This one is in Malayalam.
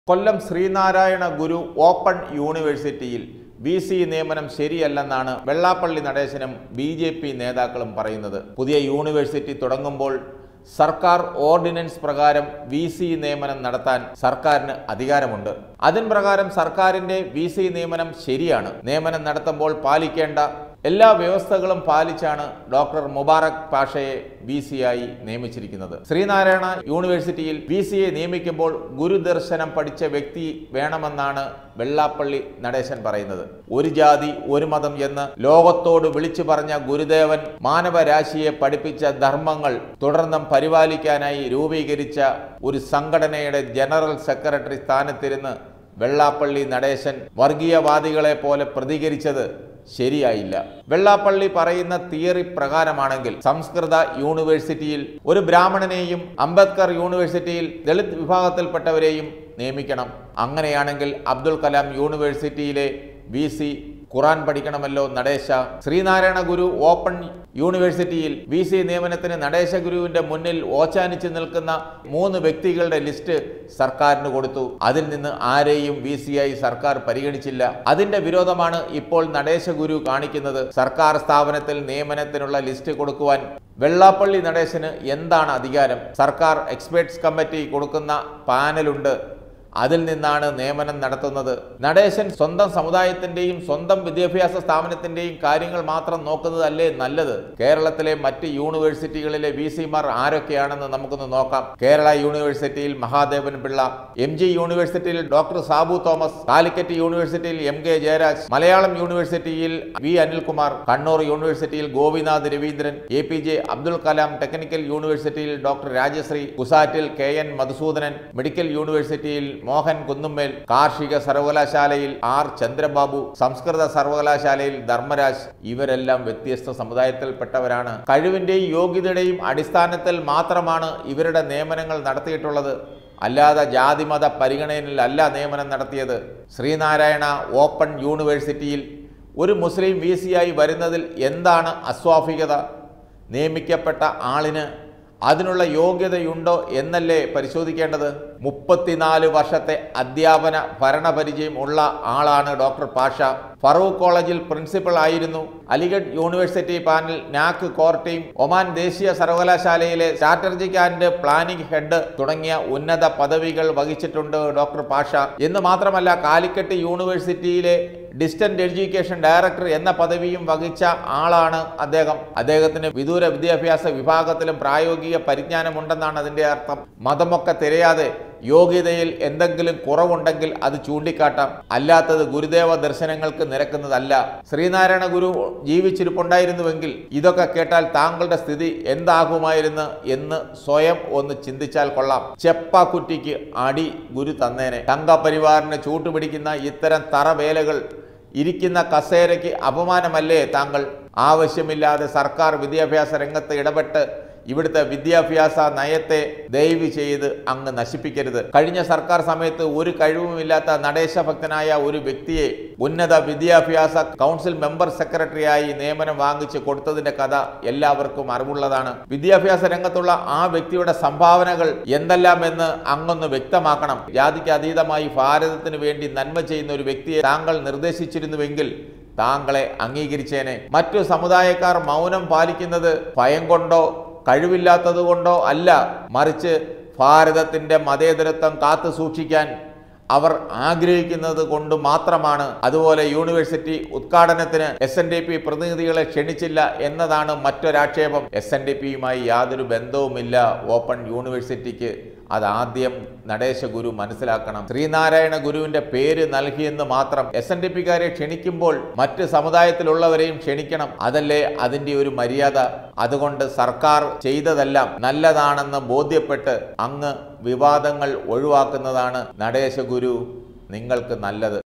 കൊല്ലം ശ്രീനാരായണ ഗുരു ഓപ്പൺ യൂണിവേഴ്സിറ്റിയിൽ വി സി നിയമനം ശരിയല്ലെന്നാണ് വെള്ളാപ്പള്ളി നടേശനും ബി ജെ പി നേതാക്കളും പറയുന്നത് പുതിയ യൂണിവേഴ്സിറ്റി തുടങ്ങുമ്പോൾ സർക്കാർ ഓർഡിനൻസ് പ്രകാരം വി സി നിയമനം നടത്താൻ സർക്കാരിന് അധികാരമുണ്ട് അതിൻ പ്രകാരം സർക്കാരിന്റെ വി സി നിയമനം ശരിയാണ് നിയമനം നടത്തുമ്പോൾ പാലിക്കേണ്ട എല്ലാ വ്യവസ്ഥകളും പാലിച്ചാണ് ഡോക്ടർ മുബാറക് പാഷയെ വി സി ആയി നിയമിച്ചിരിക്കുന്നത് ശ്രീനാരായണ യൂണിവേഴ്സിറ്റിയിൽ വി സിയെ നിയമിക്കുമ്പോൾ ഗുരുദർശനം പഠിച്ച വ്യക്തി വേണമെന്നാണ് വെള്ളാപ്പള്ളി നടേശൻ പറയുന്നത് ഒരു ജാതി ഒരു മതം എന്ന് ലോകത്തോട് വിളിച്ചു പറഞ്ഞ ഗുരുദേവൻ മാനവരാശിയെ പഠിപ്പിച്ച ധർമ്മങ്ങൾ തുടർന്നും പരിപാലിക്കാനായി രൂപീകരിച്ച ഒരു സംഘടനയുടെ ജനറൽ സെക്രട്ടറി സ്ഥാനത്തിരുന്ന് വെള്ളാപ്പള്ളി നടേശൻ വർഗീയവാദികളെ പോലെ പ്രതികരിച്ചത് ശരിയായില്ല വെള്ളാപ്പള്ളി പറയുന്ന തിയറി പ്രകാരമാണെങ്കിൽ സംസ്കൃത യൂണിവേഴ്സിറ്റിയിൽ ഒരു ബ്രാഹ്മണനെയും അംബേദ്കർ യൂണിവേഴ്സിറ്റിയിൽ ദളിത് വിഭാഗത്തിൽപ്പെട്ടവരെയും നിയമിക്കണം അങ്ങനെയാണെങ്കിൽ അബ്ദുൽ കലാം യൂണിവേഴ്സിറ്റിയിലെ വി സി ഖുറാൻ പഠിക്കണമല്ലോ നടേശ ശ്രീനാരായണ ഗുരു ഓപ്പൺ യൂണിവേഴ്സിറ്റിയിൽ വി സി നിയമനത്തിന് നടേശ ഗുരുവിന്റെ മുന്നിൽ ഓച്ചാനിച്ച് നിൽക്കുന്ന മൂന്ന് വ്യക്തികളുടെ ലിസ്റ്റ് സർക്കാരിന് കൊടുത്തു അതിൽ നിന്ന് ആരെയും വി സി ആയി സർക്കാർ പരിഗണിച്ചില്ല അതിന്റെ വിരോധമാണ് ഇപ്പോൾ നടേശ ഗുരു കാണിക്കുന്നത് സർക്കാർ സ്ഥാപനത്തിൽ നിയമനത്തിനുള്ള ലിസ്റ്റ് കൊടുക്കുവാൻ വെള്ളാപ്പള്ളി നടേശന് എന്താണ് അധികാരം സർക്കാർ എക്സ്പേർട്സ് കമ്മിറ്റി കൊടുക്കുന്ന പാനലുണ്ട് അതിൽ നിന്നാണ് നിയമനം നടത്തുന്നത് നടേശൻ സ്വന്തം സമുദായത്തിന്റെയും സ്വന്തം വിദ്യാഭ്യാസ സ്ഥാപനത്തിന്റെയും കാര്യങ്ങൾ മാത്രം നോക്കുന്നതല്ലേ നല്ലത് കേരളത്തിലെ മറ്റ് യൂണിവേഴ്സിറ്റികളിലെ വി സിമാർ ആരൊക്കെയാണെന്ന് നമുക്കൊന്ന് നോക്കാം കേരള യൂണിവേഴ്സിറ്റിയിൽ മഹാദേവൻ പിള്ള എം ജി യൂണിവേഴ്സിറ്റിയിൽ ഡോക്ടർ സാബു തോമസ് കാലിക്കറ്റ് യൂണിവേഴ്സിറ്റിയിൽ എം കെ ജയരാജ് മലയാളം യൂണിവേഴ്സിറ്റിയിൽ വി അനിൽകുമാർ കണ്ണൂർ യൂണിവേഴ്സിറ്റിയിൽ Gopinath Raveendran A P J Abdul Kalam technical യൂണിവേഴ്സിറ്റിയിൽ ഡോക്ടർ രാജശ്രീ കുസാറ്റിൽ കെ എൻ മധുസൂദനൻ മെഡിക്കൽ യൂണിവേഴ്സിറ്റിയിൽ മോഹൻ കുന്നുമ്മേൽ കാർഷിക സർവകലാശാലയിൽ ആർ ചന്ദ്രബാബു സംസ്കൃത സർവകലാശാലയിൽ ധർമ്മരാജ് ഇവരെല്ലാം വ്യത്യസ്ത സമുദായത്തിൽപ്പെട്ടവരാണ് കഴിവിന്റെയും യോഗ്യതയുടെയും അടിസ്ഥാനത്തിൽ മാത്രമാണ് ഇവരുടെ നിയമനങ്ങൾ നടത്തിയിട്ടുള്ളത് അല്ലാതെ ജാതിമത പരിഗണനയിലല്ല നിയമനം നടത്തിയത് ശ്രീനാരായണ ഓപ്പൺ യൂണിവേഴ്സിറ്റിയിൽ ഒരു മുസ്ലിം വി സിയായി വരുന്നതിൽ എന്താണ് അസ്വാഭികത നിയമിക്കപ്പെട്ട ആളിന് അതിനുള്ള യോഗ്യതയുണ്ടോ എന്നല്ലേ പരിശോധിക്കേണ്ടത് മുപ്പത്തിനാല് വർഷത്തെ അധ്യാപന ഭരണപരിചയം ഉള്ള ആളാണ് ഡോക്ടർ പാഷ ഫറൂഖ് കോളേജിൽ പ്രിൻസിപ്പൽ ആയിരുന്നു Aligarh university panel NAAC core team Oman ദേശീയ സർവകലാശാലയിലെ സ്ട്രാറ്റജിക് ആൻഡ് പ്ലാനിംഗ് ഹെഡ് തുടങ്ങിയ ഉന്നത പദവികൾ വഹിച്ചിട്ടുണ്ട് ഡോക്ടർ പാഷ എന്ന് മാത്രമല്ല കാലിക്കറ്റ് യൂണിവേഴ്സിറ്റിയിലെ ഡിസ്റ്റന്റ് എഡ്യൂക്കേഷൻ ഡയറക്ടർ എന്ന പദവിയും വഹിച്ച ആളാണ് അദ്ദേഹം അദ്ദേഹത്തിന് വിദൂര വിദ്യാഭ്യാസ വിഭാഗത്തിലും പ്രായോഗിക പരിജ്ഞാനമുണ്ടെന്നാണ് അതിന്റെ അർത്ഥം മതമൊക്കെ തിരയാതെ യോഗ്യതയിൽ എന്തെങ്കിലും കുറവുണ്ടെങ്കിൽ അത് ചൂണ്ടിക്കാട്ടാം അല്ലാത്തത് ഗുരുദേവ ദർശനങ്ങൾക്ക് നിരക്കുന്നതല്ല ശ്രീനാരായണ ഗുരു ജീവിച്ചിരിപ്പുണ്ടായിരുന്നുവെങ്കിൽ ഇതൊക്കെ കേട്ടാൽ താങ്കളുടെ സ്ഥിതി എന്താകുമായിരുന്നു എന്ന് സ്വയം ഒന്ന് ചിന്തിച്ചാൽ കൊള്ളാം ചെപ്പാക്കുറ്റിക്ക് അടി ഗുരു തന്നേനെ സംഘപരിവാറിന് ചൂട്ടുപിടിക്കുന്ന ഇത്തരം തറവേലകൾ ഇരിക്കുന്ന കസേരയ്ക്ക് അപമാനമല്ലേ താങ്കൾ ആവശ്യമില്ലാതെ സർക്കാർ വിദ്യാഭ്യാസ രംഗത്ത് ഇടപെട്ട് ഇവിടുത്തെ വിദ്യാഭ്യാസ നയത്തെ ദയവ് ചെയ്ത് അങ്ങ് നശിപ്പിക്കരുത് കഴിഞ്ഞ സർക്കാർ സമയത്ത് ഒരു കഴിവുമില്ലാത്ത നടേശഭക്തനായ ഒരു വ്യക്തിയെ ഉന്നത വിദ്യാഭ്യാസ കൗൺസിൽ മെമ്പർ സെക്രട്ടറിയായി നിയമനം വാങ്ങിച്ച് കൊടുത്തതിന്റെ കഥ എല്ലാവർക്കും അറിവുള്ളതാണ് വിദ്യാഭ്യാസ രംഗത്തുള്ള ആ വ്യക്തിയുടെ സംഭാവനകൾ എന്തെല്ലാം എന്ന് അങ്ങൊന്ന് വ്യക്തമാക്കണം ജാതിക്ക് അതീതമായി ഭാരതത്തിന് വേണ്ടി നന്മ ചെയ്യുന്ന ഒരു വ്യക്തിയെ താങ്കൾ നിർദ്ദേശിച്ചിരുന്നുവെങ്കിൽ താങ്കളെ അംഗീകരിച്ചേനെ മറ്റു സമുദായക്കാർ മൗനം പാലിക്കുന്നത് ഭയം കൊണ്ടോ കഴിവില്ലാത്തത് കൊണ്ടോ അല്ല മറിച്ച് ഭാരതത്തിന്റെ മതേതരത്വം കാത്തു സൂക്ഷിക്കാൻ അവർ ആഗ്രഹിക്കുന്നത് കൊണ്ട് മാത്രമാണ് അതുപോലെ യൂണിവേഴ്സിറ്റി ഉദ്ഘാടനത്തിന് എസ് എൻ ഡി പി പ്രതിനിധികളെ ക്ഷണിച്ചില്ല എന്നതാണ് മറ്റൊരാക്ഷേപം എസ് എൻ ഡി പിയുമായി യാതൊരു ബന്ധവുമില്ല ഓപ്പൺ യൂണിവേഴ്സിറ്റിക്ക് അതാദ്യം നടേശ ഗുരു മനസ്സിലാക്കണം ശ്രീനാരായണ ഗുരുവിന്റെ പേര് നൽകിയെന്ന് മാത്രം എസ് എൻ ഡി പിക്കാരെ ക്ഷണിക്കുമ്പോൾ മറ്റ് സമുദായത്തിലുള്ളവരെയും ക്ഷണിക്കണം അതല്ലേ അതിന്റെ ഒരു മര്യാദ അതുകൊണ്ട് സർക്കാർ ചെയ്തതെല്ലാം നല്ലതാണെന്ന് ബോധ്യപ്പെട്ട് അങ്ങ് വിവാദങ്ങൾ ഒഴിവാക്കുന്നതാണ് നടേശ ഗുരു നിങ്ങൾക്ക് നല്ലത്